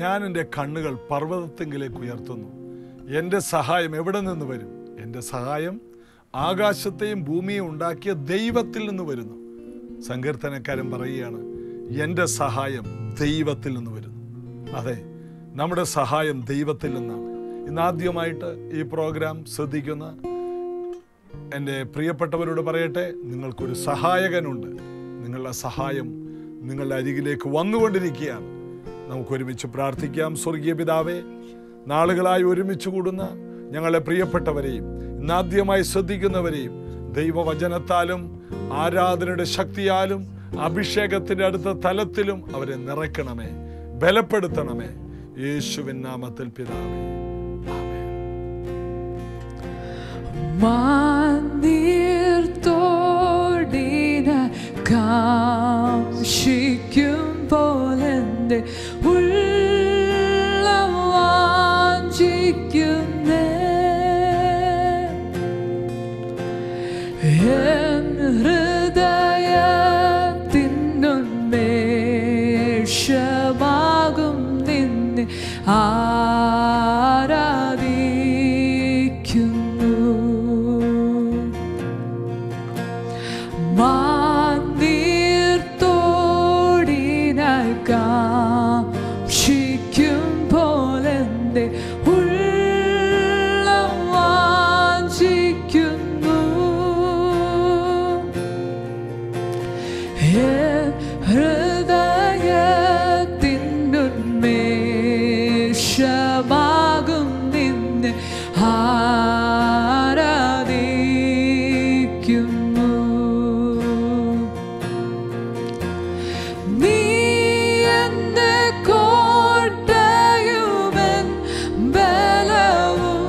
ഞാൻ എൻ്റെ കണ്ണുകൾ പർവ്വതത്തെങ്കിലേക്ക് ഉയർത്തുന്നു എൻ്റെ സഹായം എവിടെ നിന്ന് വരും എൻ്റെ സഹായം ആകാശത്തെയും ഭൂമിയെയും ഉണ്ടാക്കിയ ദൈവത്തിൽ നിന്ന് വരുന്നു സങ്കീർത്തനക്കാരൻ പറയുകയാണ് എൻ്റെ സഹായം ദൈവത്തിൽ നിന്ന് വരുന്നു അതെ നമ്മുടെ സഹായം ദൈവത്തിൽ നിന്നാണ് ഇന്ന് ആദ്യമായിട്ട് ഈ പ്രോഗ്രാം ശ്രദ്ധിക്കുന്ന എൻ്റെ പ്രിയപ്പെട്ടവരോട് പറയട്ടെ നിങ്ങൾക്കൊരു സഹായകനുണ്ട് നിങ്ങളുടെ സഹായം നിങ്ങളുടെ അരികിലേക്ക് വന്നുകൊണ്ടിരിക്കുകയാണ് നമുക്ക് ഒരുമിച്ച് പ്രാർത്ഥിക്കാം സ്വർഗീയ പിതാവേ നാളുകളായി ഒരുമിച്ച് കൂടുന്ന ഞങ്ങളുടെ പ്രിയപ്പെട്ടവരെയും ഇന്നാദ്യമായി ശ്രദ്ധിക്കുന്നവരെയും ദൈവവചനത്താലും ആരാധനയുടെ ശക്തിയാലും അഭിഷേകത്തിന്റെ അടുത്ത തലത്തിലും അവരെ നിറയ്ക്കണമേ ബലപ്പെടുത്തണമേ യേശുവിൻ നാമത്തിൽ പിതാവേ ആമേൻ മാനീർത്തോടിന കാക്ഷിക്കും പോലെന്റെ ഉള്ളം വാഞ്ചിക്കുന്നേ എൻ ഹൃദയത്തിനുന്മേഷമാകും നിന്നെ ആരാധിക്കുന്നു മാനീർത്തോടിനകാക്ഷിക്കും പോലെന്റെ ഉള്ളം വാഞ്ചിക്കുന്നു എൻ ഹൃദയത്തിനുന്മേഷമാകും നിന്നെ ആരാധിക്കുന്നു നീ എന്റെ കോട്ടയുമെൻ ബലവും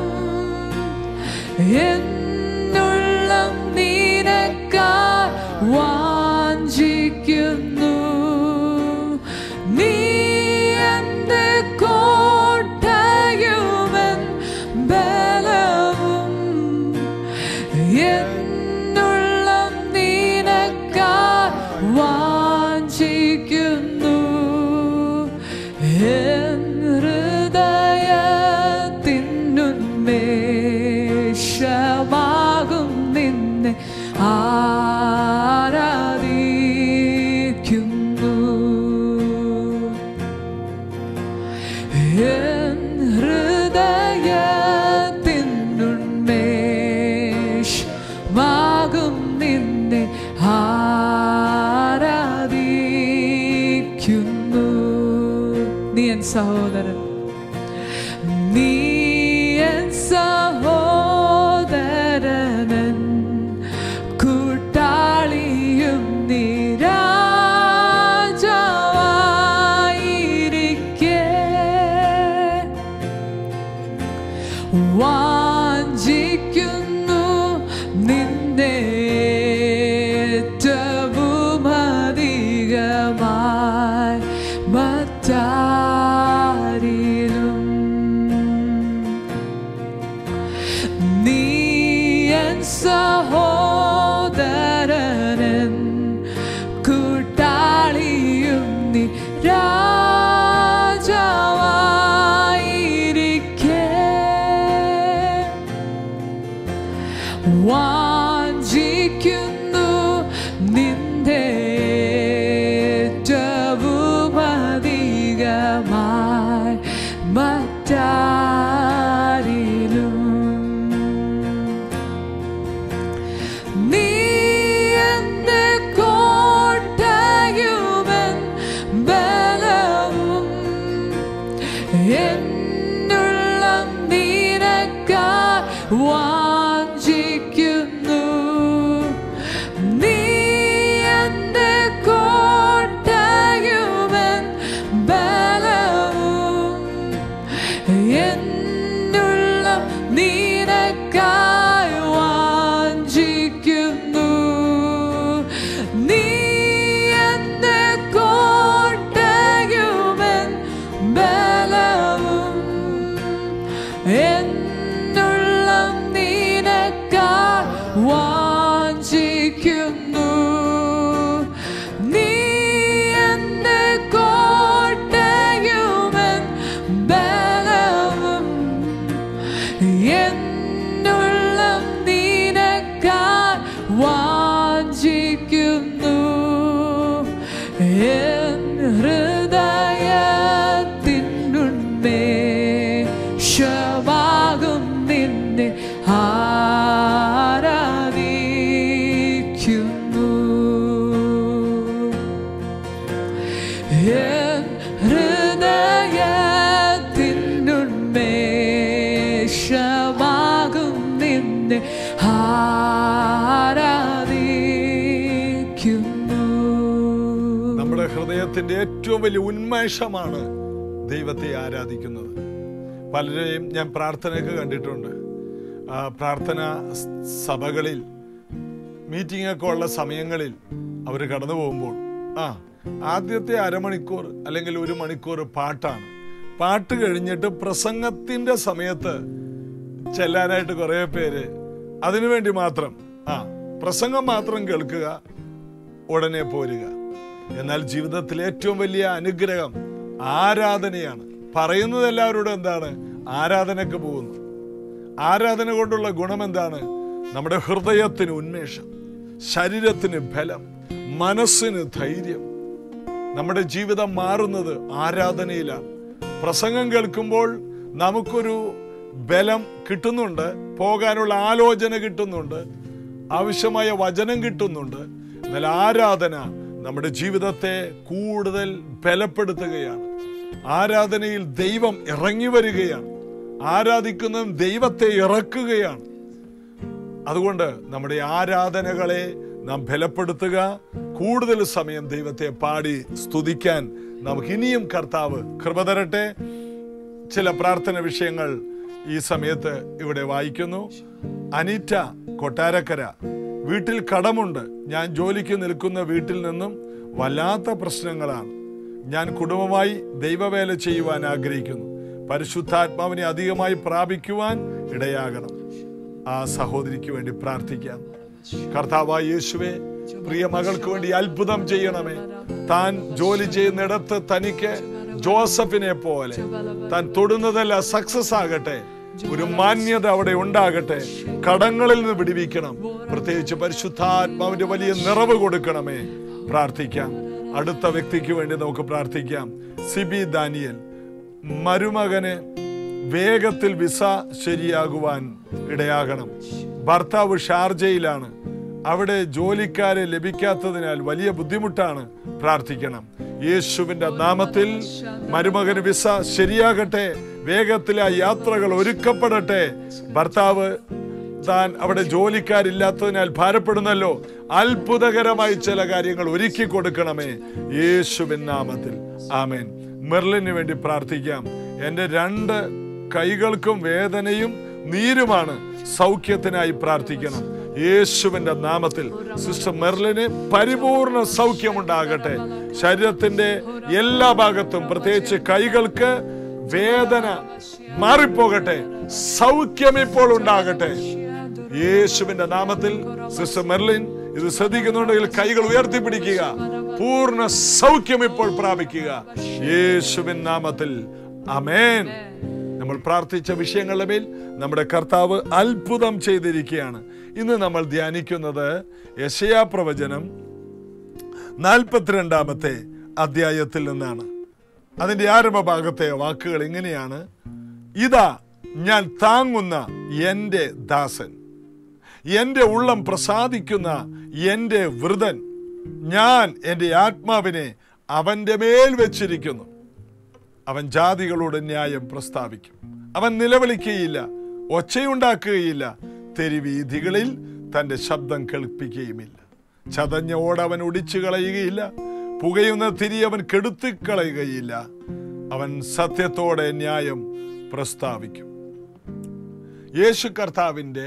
എന്നുള്ളം നിനക്കായി വാഞ്ചിക്കുന്നു നീ എന്റെ കോട്ടയുമെൻ ബലവും എന്നുള്ളം നിനക്കായി വാഞ്ചിക്കുന്നു എൻ ഹൃദയത്തിനുന്മേഷമാകും നിന്നെ ആരാധിക്കുന്നു എൻ ഹൃദയത്തിനുന്മേഷമാകും നിന്നെ ആരാധിക്കുന്നു നീ എൻ സഹോദരൻ നീ എൻ സഹോദരനൻ കൂട്ടാളിയും നിരാജാവായിരിക്കേ വാഞ്ചിക്കുന്നു നിന്നെ ഏറ്റവും അധികമായി മറ്റാരിലും ജീവിതത്തിന്റെ ഏറ്റവും വലിയ ഉന്മേഷമാണ് ദൈവത്തെ ആരാധിക്കുന്നത് പലരെയും ഞാൻ പ്രാർത്ഥനയൊക്കെ കണ്ടിട്ടുണ്ട് ആ, പ്രാർത്ഥന സ് സഭകളിൽ മീറ്റിംഗ് ഒക്കെ ഉള്ള സമയങ്ങളിൽ അവർ കടന്നു പോകുമ്പോൾ ആ ആദ്യത്തെ അരമണിക്കൂർ അല്ലെങ്കിൽ ഒരു മണിക്കൂർ പാട്ടാണ് പാട്ട് കഴിഞ്ഞിട്ട് പ്രസംഗത്തിന്റെ സമയത്ത് ചെല്ലാനായിട്ട് കുറേ പേര് അതിനുവേണ്ടി മാത്രം ആ പ്രസംഗം മാത്രം കേൾക്കുക ഉടനെ പോരുക എന്നാൽ ജീവിതത്തിലെ ഏറ്റവും വലിയ അനുഗ്രഹം ആരാധനയാണ് പറയുന്നത് എല്ലാവരോടും എന്താണ് ആരാധനക്ക് പോകുന്നു ആരാധന കൊണ്ടുള്ള ഗുണം എന്താണ് നമ്മുടെ ഹൃദയത്തിന് ഉന്മേഷം ശരീരത്തിന് ബലം മനസ്സിന് ധൈര്യം നമ്മുടെ ജീവിതം മാറുന്നത് ആരാധനയിലാണ് പ്രസംഗം കേൾക്കുമ്പോൾ നമുക്കൊരു ബലം കിട്ടുന്നുണ്ട് പോകാനുള്ള ആലോചന കിട്ടുന്നുണ്ട് ആവശ്യമായ വചനം കിട്ടുന്നുണ്ട് എന്നാൽ ആരാധന നമ്മുടെ ജീവിതത്തെ കൂടുതൽ ബലപ്പെടുത്തുകയാണ് ആരാധനയിൽ ദൈവം ഇറങ്ങി വരികയാണ് ആരാധിക്കുന്നതും ദൈവത്തെ ഇറക്കുകയാണ് അതുകൊണ്ട് നമ്മുടെ ആരാധനകളെ നാം ബലപ്പെടുത്തുക കൂടുതൽ സമയം ദൈവത്തെ പാടി സ്തുതിക്കാൻ നമുക്ക് ഇനിയും കർത്താവ് കൃപ തരട്ടെ ചില പ്രാർത്ഥന വിഷയങ്ങൾ ഈ സമയത്ത് ഇവിടെ വായിക്കുന്നു അനിറ്റ കൊട്ടാരക്കര വീട്ടിൽ കടമുണ്ട് ഞാൻ ജോലിക്ക് നിൽക്കുന്ന വീട്ടിൽ നിന്നും വല്ലാത്ത പ്രശ്നങ്ങളാണ് ഞാൻ കുടുംബമായി ദൈവവേല ചെയ്യുവാൻ ആഗ്രഹിക്കുന്നു പരിശുദ്ധാത്മാവിനെ അധികമായി പ്രാപിക്കുവാൻ ഇടയാകണം ആ സഹോദരിക്ക് വേണ്ടി പ്രാർത്ഥിക്കാം കർത്താവായ യേശുവെ പ്രിയ മകൾക്ക് വേണ്ടി അത്ഭുതം ചെയ്യണമേ താൻ ജോലി ചെയ്യുന്നിടത്ത് തനിക്ക് ജോസഫിനെ പോലെ താൻ തൊടുന്നതെല്ലാം സക്സസ് ആകട്ടെ ഒരു മാന്യത അവിടെ ഉണ്ടാകട്ടെ കടങ്ങളിൽ നിന്ന് വിടിവിക്കണം പ്രത്യേകിച്ച് പരിശുദ്ധാത്മാവിന്റെ വലിയ നിറവ് കൊടുക്കണമേ പ്രാർത്ഥിക്കാം അടുത്ത വ്യക്തിക്ക് വേണ്ടി നമുക്ക് പ്രാർത്ഥിക്കാം സിബി ദാനിയൽ മരുമകന് വേഗത്തിൽ വിസ ശരിയാകുവാൻ ഇടയാകണം ഭർത്താവ് ഷാർജയിലാണ് അവിടെ ജോലിക്കാരെ ലഭിക്കാത്തതിനാൽ വലിയ ബുദ്ധിമുട്ടാണ് പ്രാർത്ഥിക്കണം യേശുവിന്റെ നാമത്തിൽ മരുമകന് വിസ ശരിയാകട്ടെ വേഗത്തിൽ ആ യാത്രകൾ ഒരുക്കപ്പെടട്ടെ ഭർത്താവ് താൻ അവിടെ ജോലിക്കാരില്ലാത്തതിനാൽ ഭാരപ്പെടുന്നല്ലോ അത്ഭുതകരമായി ചില കാര്യങ്ങൾ ഒരുക്കി കൊടുക്കണമേ യേശുവിൻ നാമത്തിൽ ആമേൻ മെർലിന് വേണ്ടി പ്രാർത്ഥിക്കാം എൻ്റെ രണ്ട് കൈകൾക്കും വേദനയും നീരുമാണ് സൗഖ്യത്തിനായി പ്രാർത്ഥിക്കണം യേശുവിന്റെ നാമത്തിൽ സിസ്റ്റർ മെർലിന് പരിപൂർണ സൗഖ്യമുണ്ടാകട്ടെ ശരീരത്തിന്റെ എല്ലാ ഭാഗത്തും പ്രത്യേകിച്ച് കൈകൾക്ക് വേദന മാറിപ്പോകട്ടെ സൗഖ്യം ഇപ്പോൾ ഉണ്ടാകട്ടെ യേശുവിന്റെ നാമത്തിൽ സിസ്റ്റർ മെർലിൻ ഇത് ശ്രദ്ധിക്കുന്നുണ്ടെങ്കിൽ കൈകൾ ഉയർത്തിപ്പിടിക്കുക പൂർണ്ണ സൗഖ്യം ഇപ്പോൾ പ്രാപിക്കുക യേശുവിൻ നാമത്തിൽ അമേൻ നമ്മൾ പ്രാർത്ഥിച്ച വിഷയങ്ങളുടെ മേൽ നമ്മുടെ കർത്താവ് അത്ഭുതം ചെയ്തിരിക്കുകയാണ് ഇന്ന് നമ്മൾ ധ്യാനിക്കുന്നത് യശയാ പ്രവചനം നാൽപ്പത്തിരണ്ടാമത്തെ അധ്യായത്തിൽ നിന്നാണ് അതിന്റെ ആരംഭ ഭാഗത്തെ വാക്കുകൾ ഇങ്ങനെയാണ് ഇതാ ഞാൻ താങ്ങുന്ന എൻ്റെ ദാസൻ എൻ്റെ ഉള്ളം പ്രസാദിക്കുന്ന എൻ്റെ വൃതൻ ഞാൻ എൻ്റെ ആത്മാവിനെ അവൻ്റെ മേൽ വെച്ചിരിക്കുന്നു അവൻ ജാതികളോട് ന്യായം പ്രസ്താവിക്കും അവൻ നിലവിളിക്കുകയില്ല ഒച്ചയുണ്ടാക്കുകയില്ല തെരുവീഥികളിൽ തന്റെ ശബ്ദം കേൾപ്പിക്കുകയുമില്ല ചതഞ്ഞ ഓട് അവൻ ഒടിച്ചു കളയുകയില്ല പുകയുന്ന തിരി അവൻ കെടുത്തിക്കളയുകയില്ല അവൻ സത്യത്തോടെ ന്യായം പ്രസ്താവിക്കും യേശു കർത്താവിൻ്റെ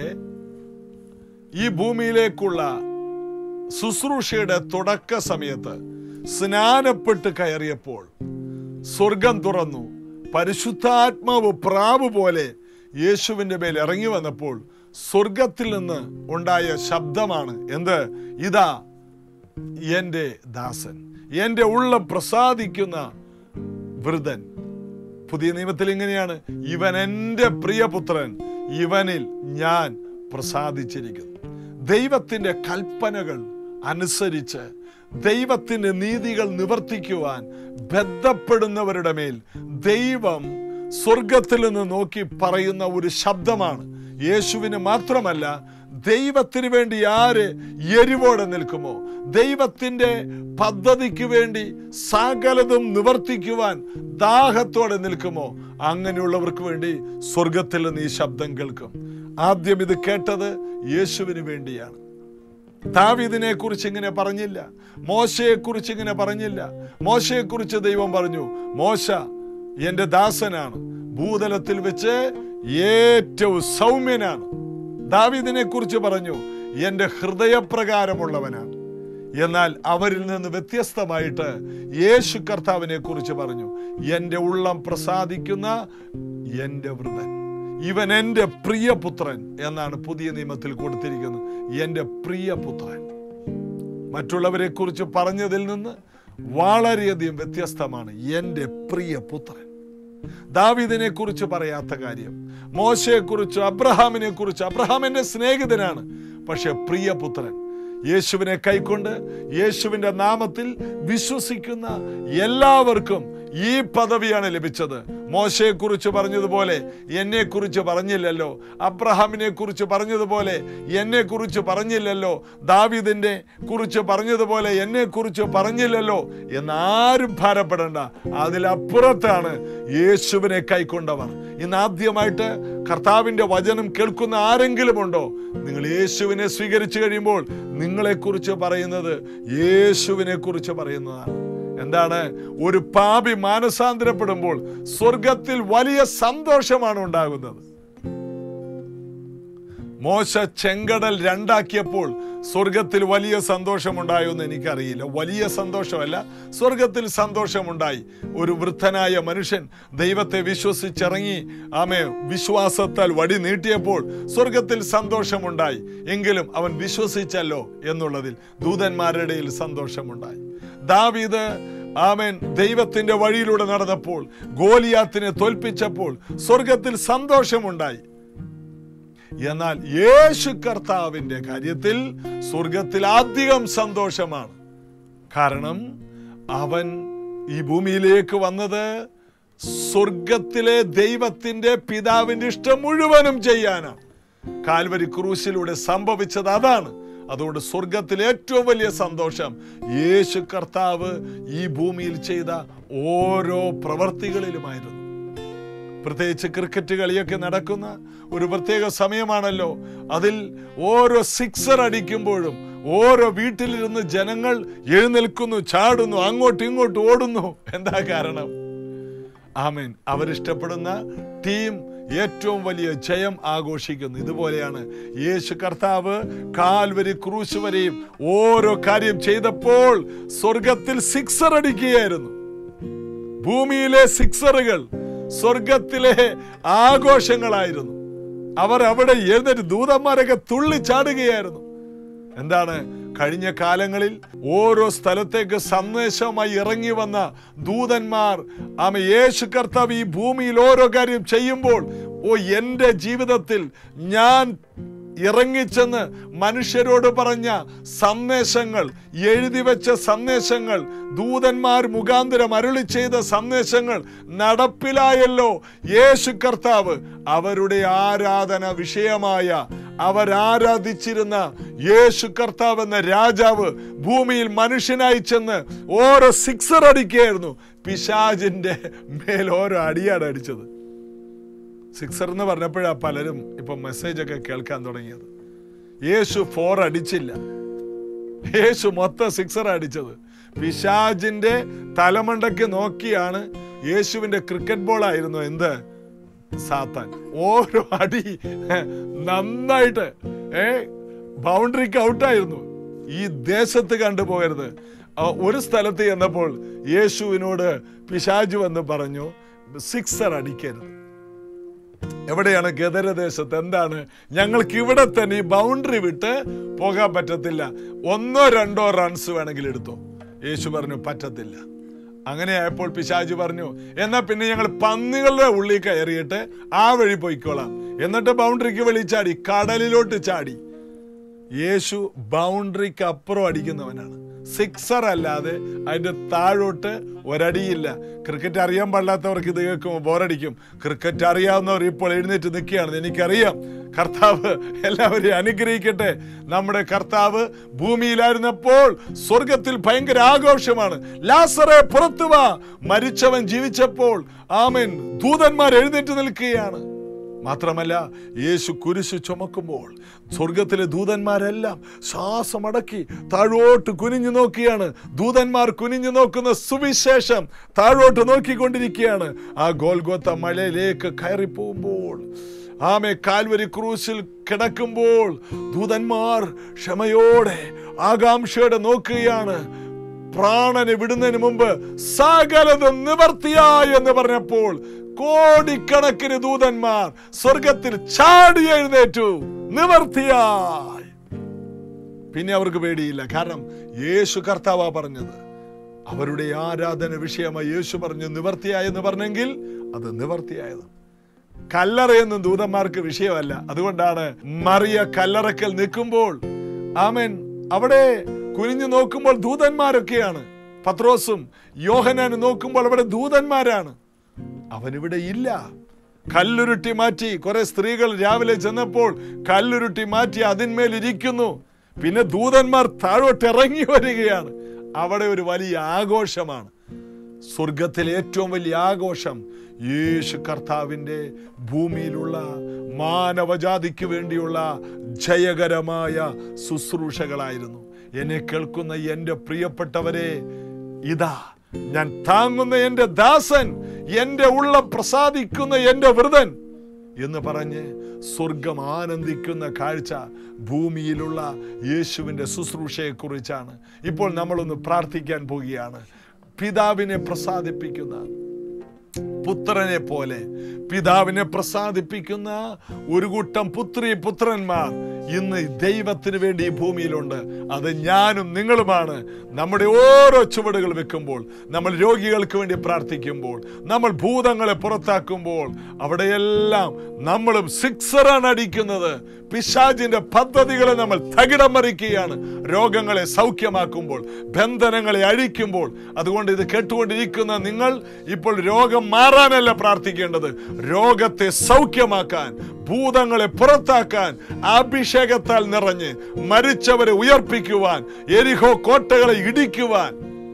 ഈ ഭൂമിയിലേക്കുള്ള ശുശ്രൂഷയുടെ തുടക്ക സമയത്ത് സ്നാനപ്പെട്ട് കയറിയപ്പോൾ സ്വർഗം തുറന്നു പരിശുദ്ധാത്മാവ് പ്രാവ് പോലെ യേശുവിന്റെ മേൽ ഇറങ്ങി വന്നപ്പോൾ സ്വർഗത്തിൽ നിന്ന് ഉണ്ടായ ശബ്ദമാണ് എന്ത് ഇതാ എൻ്റെ ദാസൻ എൻ്റെ ഉള്ളം പ്രസാദിക്കുന്ന വൃതൻ പുതിയ നിയമത്തിൽ ഇങ്ങനെയാണ് ഇവൻ എൻ്റെ പ്രിയപുത്രൻ ഇവനിൽ ഞാൻ പ്രസാദിച്ചിരിക്കുന്നു ദൈവത്തിൻ്റെ കൽപ്പനകൾ അനുസരിച്ച് ദൈവത്തിന്റെ നീതികൾ നിവർത്തിക്കുവാൻ ബന്ധപ്പെടുന്നവരുടെ മേൽ ദൈവം സ്വർഗത്തിൽ നിന്ന് നോക്കി പറയുന്ന ഒരു ശബ്ദമാണ് യേശുവിന് മാത്രമല്ല ദൈവത്തിന് വേണ്ടി ആര് എരിവോടെ നിൽക്കുമോ ദൈവത്തിന്റെ പദ്ധതിക്ക് വേണ്ടി സകലതും നിവർത്തിക്കുവാൻ ദാഹത്തോടെ നിൽക്കുമോ അങ്ങനെയുള്ളവർക്ക് വേണ്ടി സ്വർഗത്തിൽ നിന്ന് ഈ ശബ്ദം കേൾക്കും ആദ്യം ഇത് കേട്ടത് യേശുവിന് വേണ്ടിയാണ് ദാവീദിനെ കുറിച്ച് ഇങ്ങനെ പറഞ്ഞില്ല മോശയെ കുറിച്ച് ഇങ്ങനെ പറഞ്ഞില്ല മോശയെ കുറിച്ച് ദൈവം പറഞ്ഞു മോശ എന്റെ ദാസനാണ് ഭൂതലത്തിൽ വെച്ച് ഏറ്റവും സൗമ്യനാണ് ദാവീദിനെ കുറിച്ച് പറഞ്ഞു എന്റെ ഹൃദയപ്രകാരമുള്ളവനാണ് എന്നാൽ അവരിൽ നിന്ന് വ്യത്യസ്തമായിട്ട് യേശു കർത്താവിനെ കുറിച്ച് പറഞ്ഞു എൻ്റെ ഉള്ളം പ്രസാദിക്കുന്ന എൻ്റെ വൃതൻ ഇവൻ എൻ്റെ പ്രിയപുത്രൻ എന്നാണ് പുതിയ നിയമത്തിൽ കൊടുത്തിരിക്കുന്നത് എൻ്റെ പ്രിയപുത്രൻ മറ്റുള്ളവരെ കുറിച്ച് പറഞ്ഞതിൽ നിന്ന് വളരെയധികം വ്യത്യസ്തമാണ് എൻ്റെ പ്രിയപുത്രൻ ദാവീദിനെ കുറിച്ച് പറയാത്ത കാര്യം മോശയെ കുറിച്ച് അബ്രഹാമിനെ കുറിച്ച് അബ്രഹാം എൻ്റെ സ്നേഹിതനാണ് പക്ഷെ പ്രിയപുത്രൻ യേശുവിനെ കൈക്കൊണ്ട് യേശുവിൻ്റെ നാമത്തിൽ വിശ്വസിക്കുന്ന എല്ലാവർക്കും ഈ പദവിയാണ് ലഭിച്ചത് മോശയെ കുറിച്ച് പറഞ്ഞതുപോലെ എന്നെ കുറിച്ച് പറഞ്ഞില്ലല്ലോ അബ്രഹാമിനെ കുറിച്ച് പറഞ്ഞതുപോലെ എന്നെ കുറിച്ച് പറഞ്ഞില്ലല്ലോ ദാവിദിന്റെ കുറിച്ച് പറഞ്ഞതുപോലെ എന്നെ കുറിച്ച് പറഞ്ഞില്ലല്ലോ എന്നാരും ഭാരപ്പെടേണ്ട അതിലപ്പുറത്താണ് യേശുവിനെ കൈക്കൊണ്ടവർ ഇന്ന് ആദ്യമായിട്ട് കർത്താവിന്റെ വചനം കേൾക്കുന്ന ആരെങ്കിലും ഉണ്ടോ നിങ്ങൾ യേശുവിനെ സ്വീകരിച്ചു കഴിയുമ്പോൾ നിങ്ങളെക്കുറിച്ച് പറയുന്നത് യേശുവിനെ കുറിച്ച് പറയുന്നതാണ് എന്താണ് ഒരു പാപി മാനസാന്തരപ്പെടുമ്പോൾ സ്വർഗത്തിൽ വലിയ സന്തോഷമാണ് ഉണ്ടാകുന്നത് മോശ ചെങ്കടൽ രണ്ടാക്കിയപ്പോൾ സ്വർഗത്തിൽ വലിയ സന്തോഷമുണ്ടായോ എന്ന് എനിക്കറിയില്ല വലിയ സന്തോഷമല്ല സ്വർഗത്തിൽ സന്തോഷമുണ്ടായി ഒരു വൃദ്ധനായ മനുഷ്യൻ ദൈവത്തെ വിശ്വസിച്ചിറങ്ങി ആമെ വിശ്വാസത്താൽ വടി നീട്ടിയപ്പോൾ സ്വർഗത്തിൽ സന്തോഷമുണ്ടായി എങ്കിലും അവൻ വിശ്വസിച്ചല്ലോ എന്നുള്ളതിൽ ദൂതന്മാരുടെ ഇടയിൽ സന്തോഷമുണ്ടായി ദാവീദ് ആമേൻ ദൈവത്തിന്റെ വഴിയിലൂടെ നടന്നപ്പോൾ ഗോലിയാത്തിനെ തോൽപ്പിച്ചപ്പോൾ സ്വർഗത്തിൽ സന്തോഷമുണ്ടായി എന്നാൽ യേശു കർത്താവിന്റെ കാര്യത്തിൽ സ്വർഗത്തിൽ അധികം സന്തോഷമാണ് കാരണം അവൻ ഈ ഭൂമിയിലേക്ക് വന്നത് സ്വർഗത്തിലെ ദൈവത്തിന്റെ പിതാവിന്റെ ഇഷ്ടം മുഴുവനും ചെയ്യാനാണ് കാൽവരി ക്രൂശിലൂടെ സംഭവിച്ചത് അതാണ് അതുകൊണ്ട് സ്വർഗത്തിൽ ഏറ്റവും വലിയ സന്തോഷം യേശു കർത്താവ് ഈ ഭൂമിയിൽ ചെയ്ത ഓരോ പ്രവർത്തികളിലുമായിരുന്നു പ്രത്യേകിച്ച് ക്രിക്കറ്റ് കളിയൊക്കെ നടക്കുന്ന ഒരു പ്രത്യേക സമയമാണല്ലോ അതിൽ ഓരോ സിക്സർ അടിക്കുമ്പോഴും ഓരോ വീട്ടിലിരുന്ന് ജനങ്ങൾ എഴുന്നേൽക്കുന്നു ചാടുന്നു അങ്ങോട്ടും ഇങ്ങോട്ടും ഓടുന്നു എന്താ കാരണം ആമേൻ അവരിഷ്ടപ്പെടുന്ന ടീം ഏറ്റവും വലിയ ജയം ആഘോഷിക്കുന്നു ഇതുപോലെയാണ് യേശു കർത്താവ് കാൽവരി ക്രൂശ് വരെയും ഓരോ കാര്യം ചെയ്തപ്പോൾ സ്വർഗത്തിൽ സിക്സർ അടിക്കുകയായിരുന്നു ഭൂമിയിലെ സിക്സറുകൾ സ്വർഗത്തിലെ ആഘോഷങ്ങളായിരുന്നു അവർ അവിടെ എഴുന്നേറ്റ് ദൂതന്മാരൊക്കെ തുള്ളിച്ചാടുകയായിരുന്നു എന്താണ് കഴിഞ്ഞ കാലങ്ങളിൽ ഓരോ സ്ഥലത്തേക്ക് സന്ദേശമായി ഇറങ്ങി വന്ന ദൂതന്മാർ ആമ യേശു കർത്താവ് ഈ ഭൂമിയിൽ ഓരോ കാര്യം ചെയ്യുമ്പോൾ ഓ എൻ്റെ ജീവിതത്തിൽ ഞാൻ ഇറങ്ങിച്ചെന്ന് മനുഷ്യരോട് പറഞ്ഞ സന്ദേശങ്ങൾ എഴുതി വെച്ച സന്ദേശങ്ങൾ ദൂതന്മാർ മുഖാന്തരം അരുളി ചെയ്ത സന്ദേശങ്ങൾ നടപ്പിലായല്ലോ യേശു കർത്താവ് അവരുടെ ആരാധന വിഷയമായ അവരാരാധിച്ചിരുന്ന യേശു കർത്താവ് എന്ന രാജാവ് ഭൂമിയിൽ മനുഷ്യനായി ചെന്ന് ഓരോ സിക്സർ അടിക്കുകയായിരുന്നു പിശാജിന്റെ മേൽ ഓരോ അടിയാണ് അടിച്ചത് സിക്സർ എന്ന് പറഞ്ഞപ്പോഴാ പലരും ഇപ്പൊ മെസ്സേജ് ഒക്കെ കേൾക്കാൻ തുടങ്ങിയത് യേശു ഫോർ അടിച്ചില്ല യേശു മൊത്തം സിക്സർ അടിച്ചത് പിശാജിന്റെ തലമണ്ടയ്ക്ക് നോക്കിയാണ് യേശുവിന്റെ ക്രിക്കറ്റ് ബോൾ ആയിരുന്നു എന്ത് സാത്താൻ ഓരോ അടി നന്നായിട്ട് ഏ ബൗണ്ടറിക്ക് ഔട്ടായിരുന്നു ഈ ദേശത്ത് കണ്ടുപോകരുത് ആ, ഒരു സ്ഥലത്ത് ചെന്നപ്പോൾ യേശുവിനോട് പിശാജ് വന്ന് പറഞ്ഞു സിക്സർ അടിക്കരുത് എവിടെയാണ് ഗദരദേശത്ത് എന്താണ് ഞങ്ങൾക്ക് ഇവിടെ തന്നെ ഈ ബൗണ്ടറി വിട്ട് പോകാൻ പറ്റത്തില്ല ഒന്നോ രണ്ടോ റൺസ് വേണമെങ്കിൽ എടുത്തോ യേശു പറഞ്ഞു പറ്റത്തില്ല അങ്ങനെ ആയപ്പോൾ പിശാജ് പറഞ്ഞു എന്നാ പിന്നെ ഞങ്ങൾ പന്നികളുടെ ഉള്ളിൽ കയറിയിട്ട് ആ വഴി പോയിക്കോളാം എന്നിട്ട് ബൗണ്ടറിക്ക് വെളി ചാടി കടലിലോട്ട് ചാടി യേശു ബൗണ്ടറിക്ക് അപ്പുറം അടിക്കുന്നവനാണ് സിക്സർ അല്ലാതെ അതിന്റെ താഴോട്ട് ഒരടിയില്ല ക്രിക്കറ്റ് അറിയാൻ പാടില്ലാത്തവർക്ക് ഇത് കേൾക്കുമ്പോൾ ബോറടിക്കും ക്രിക്കറ്റ് അറിയാവുന്നവർ ഇപ്പോൾ എഴുന്നേറ്റ് നിൽക്കുകയാണ് എനിക്കറിയാം കർത്താവ് എല്ലാവരെയും അനുഗ്രഹിക്കട്ടെ നമ്മുടെ കർത്താവ് ഭൂമിയിലായിരുന്നപ്പോൾ സ്വർഗത്തിൽ ഭയങ്കര ആഘോഷമാണ് ലാസറെ പുറത്തു വാ മരിച്ചവൻ ജീവിച്ചപ്പോൾ ആമൻ ദൂതന്മാർ എഴുന്നേറ്റ് നിൽക്കുകയാണ് മാത്രമല്ല യേശു കുരിശു ചുമക്കുമ്പോൾ സ്വർഗത്തിലെ ദൂതന്മാരെല്ലാം ശ്വാസമടക്കി താഴോട്ട് കുനിഞ്ഞു നോക്കിയാണ് ദൂതന്മാർ കുനിഞ്ഞു നോക്കുന്ന സുവിശേഷം താഴോട്ട് നോക്കിക്കൊണ്ടിരിക്കുകയാണ് ആ ഗോൽഗോത്ത മലയിലേക്ക് കയറി പോകുമ്പോൾ ആമെ കാൽവരി ക്രൂശിൽ കിടക്കുമ്പോൾ ദൂതന്മാർ ക്ഷമയോടെ ആകാംക്ഷയോടെ നോക്കുകയാണ് പ്രാണനെ വിടുന്നതിന് മുമ്പ് സകലതും നിവർത്തിയായി എന്ന് പറഞ്ഞപ്പോൾ കോടിക്കണക്കിന് ദൂതന്മാർ സ്വർഗത്തിൽ ചാടി എഴുന്നേറ്റു നിവർത്തിയായി പിന്നെ അവർക്ക് പേടിയില്ല കാരണം യേശു കർത്താവാ പറഞ്ഞത് അവരുടെ ആരാധന വിഷയമായി യേശു പറഞ്ഞു നിവർത്തിയായെന്ന് പറഞ്ഞെങ്കിൽ അത് നിവർത്തിയായത് കല്ലറയൊന്നും ദൂതന്മാർക്ക് വിഷയമല്ല അതുകൊണ്ടാണ് മറിയ കല്ലറക്കൽ നിൽക്കുമ്പോൾ ആമൻ അവിടെ കുനിഞ്ഞു നോക്കുമ്പോൾ ദൂതന്മാരൊക്കെയാണ് പത്രോസും യോഹനാനും നോക്കുമ്പോൾ അവിടെ ദൂതന്മാരാണ് അവനിവിടെ ഇല്ല കല്ലുരുട്ടി മാറ്റി കുറെ സ്ത്രീകൾ രാവിലെ ചെന്നപ്പോൾ കല്ലുരുട്ടി മാറ്റി അതിന്മേൽ ഇരിക്കുന്നു പിന്നെ ദൂതന്മാർ താഴോട്ട് ഇറങ്ങി വരികയാണ് അവിടെ ഒരു വലിയ ആഘോഷമാണ് സ്വർഗത്തിലെ ഏറ്റവും വലിയ ആഘോഷം യേശു കർത്താവിൻ്റെ ഭൂമിയിലുള്ള മാനവജാതിക്ക് വേണ്ടിയുള്ള ജയകരമായ ശുശ്രൂഷകളായിരുന്നു എന്നെ കേൾക്കുന്ന എൻ്റെ പ്രിയപ്പെട്ടവരെ ഇതാ ഞാൻ താങ്ങുന്ന എൻ്റെ ദാസൻ എൻ്റെ ഉള്ള പ്രസാദിക്കുന്ന എൻ്റെ വൃതൻ എന്ന് പറഞ്ഞ് സ്വർഗം ആനന്ദിക്കുന്ന കാഴ്ച ഭൂമിയിലുള്ള യേശുവിൻ്റെ ശുശ്രൂഷയെക്കുറിച്ചാണ് ഇപ്പോൾ നമ്മളൊന്ന് പ്രാർത്ഥിക്കാൻ പോവുകയാണ് പിതാവിനെ പ്രസാദിപ്പിക്കുന്ന പുത്രനെ പോലെ പിതാവിനെ പ്രസാദിപ്പിക്കുന്ന ഒരു കൂട്ടം പുത്രി പുത്രന്മാർ ഇന്ന് ദൈവത്തിന് വേണ്ടി ഈ ഭൂമിയിലുണ്ട് അത് ഞാനും നിങ്ങളുമാണ് നമ്മുടെ ഓരോ ചുവടുകൾ വെക്കുമ്പോൾ നമ്മൾ രോഗികൾക്ക് വേണ്ടി പ്രാർത്ഥിക്കുമ്പോൾ നമ്മൾ ഭൂതങ്ങളെ പുറത്താക്കുമ്പോൾ അവിടെയെല്ലാം നമ്മളും സിക്സറാണ് അടിക്കുന്നത് പിശാജിന്റെ പദ്ധതികളെ നമ്മൾ തകിടം മറിക്കുകയാണ് രോഗങ്ങളെ സൗഖ്യമാക്കുമ്പോൾ ബന്ധനങ്ങളെ അഴിക്കുമ്പോൾ അതുകൊണ്ട് ഇത് കേട്ടുകൊണ്ടിരിക്കുന്ന നിങ്ങൾ ഇപ്പോൾ രോഗം മാറാനല്ല പ്രാർത്ഥിക്കേണ്ടത് രോഗത്തെ സൗഖ്യമാക്കാൻ ഭൂതങ്ങളെ പുറത്താക്കാൻ അഭിഷേകത്താൽ നിറഞ്ഞ് മരിച്ചവരെ ഉയർപ്പിക്കുവാൻ എരിഹോ കോട്ടകളെ ഇടിക്കുവാൻ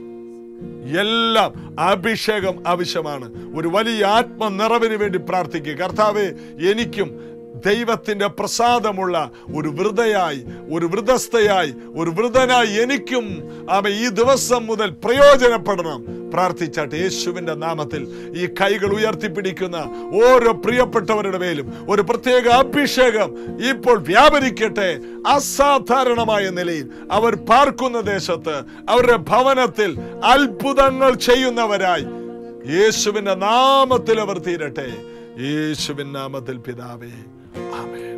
എല്ലാം അഭിഷേകം ആവശ്യമാണ് ഒരു വലിയ ആത്മ നിറവിന് വേണ്ടി പ്രാർത്ഥിക്കുക കർത്താവെ എനിക്കും ദൈവത്തിന്റെ പ്രസാദമുള്ള ഒരു വൃതയായി ഒരു വൃതസ്ഥയായി ഒരു വൃതനായി എനിക്കും അവ ഈ ദിവസം മുതൽ പ്രയോജനപ്പെടണം പ്രാർത്ഥിച്ചാട്ട് യേശുവിന്റെ നാമത്തിൽ ഈ കൈകൾ ഉയർത്തിപ്പിടിക്കുന്ന ഓരോ പ്രിയപ്പെട്ടവരുടെ മേലും ഒരു പ്രത്യേക അഭിഷേകം ഇപ്പോൾ വ്യാപരിക്കട്ടെ അസാധാരണമായ നിലയിൽ അവർ പാർക്കുന്ന ദേശത്ത് അവരുടെ ഭവനത്തിൽ അത്ഭുതങ്ങൾ ചെയ്യുന്നവരായി യേശുവിന്റെ നാമത്തിൽ അവർ തീരട്ടെ യേശുവിൻ നാമത്തിൽ പിതാവേ ആമേൻ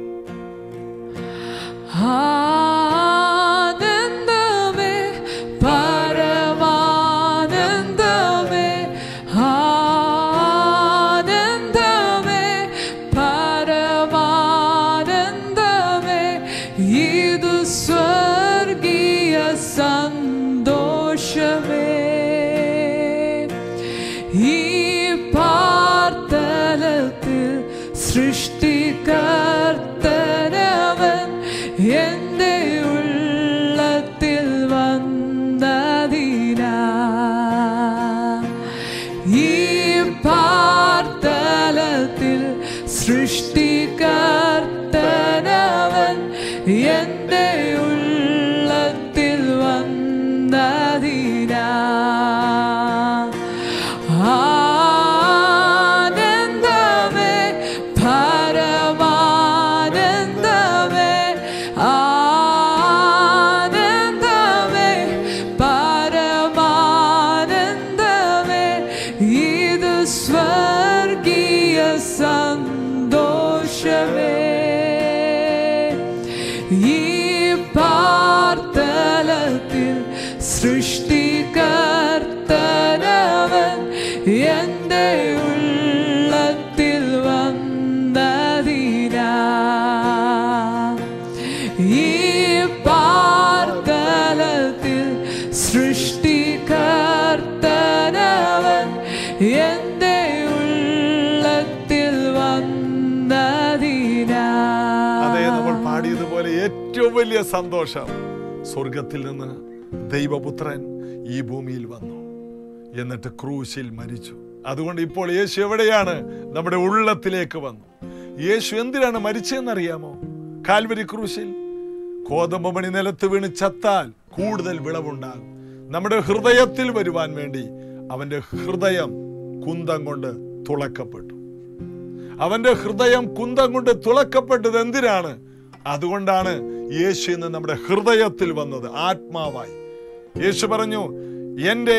ആനന്ദമേ പരമാനന്ദമേ ആനന്ദമേ പരമാനന്ദമേ ഇത് സ്വർഗീയ സന്തോഷമേ ഈ പാർത്തലത്തിൽ സൃഷ്ടികർത്തനവൻ എന്റെ ഉള്ളത്തിൽ വന്നതിനാ ഈ പാർത്തലത്തിൽ സൃഷ്ടികർത്തനവൻ എന്റെ ഉള്ളത്തിൽ വന്നതിനാ ആനന്ദമേ പരമാനന്ദമേ ആനന്ദമേ പരമാനന്ദമേ ഇത് സ്വർഗീയ സന്തോഷമേ ഈ പാർത്തലത്തിൽ സൃഷ്ടികർത്തനവൻ എന്റെ ഉള്ളത്തിൽ വന്നതിനാ ഈ പാർത്തലത്തിൽ സൃഷ്ടികർത്തനവൻ എന്റെ ഉള്ളത്തിൽ വന്നതിനാ അതെ നമ്മൾ പാടിയതുപോലെ ഏറ്റവും വലിയ സന്തോഷം സ്വർഗത്തിൽ നിന്ന് ദൈവപുത്രൻ ഈ ഭൂമിയിൽ വന്നു എന്നിട്ട് ക്രൂശിൽ മരിച്ചു അതുകൊണ്ട് ഇപ്പോൾ യേശു എവിടെയാണ് നമ്മുടെ ഉള്ളത്തിലേക്ക് വന്നു യേശു എന്തിനാണ് മരിച്ചതെന്നറിയാമോ കാൽവരി ക്രൂശിൽ കോതമ്പ് മണി നിലത്ത് വീണ് ചത്താൽ കൂടുതൽ വിളവുണ്ടാകും നമ്മുടെ ഹൃദയത്തിൽ വരുവാൻ വേണ്ടി അവന്റെ ഹൃദയം കുന്തം കൊണ്ട് തുളക്കപ്പെട്ടു അവന്റെ ഹൃദയം കുന്തം കൊണ്ട് തുളക്കപ്പെട്ടത് എന്തിനാണ് അതുകൊണ്ടാണ് യേശു ഇന്ന് നമ്മുടെ ഹൃദയത്തിൽ വന്നത് ആത്മാവായി യേശു പറഞ്ഞു എൻ്റെ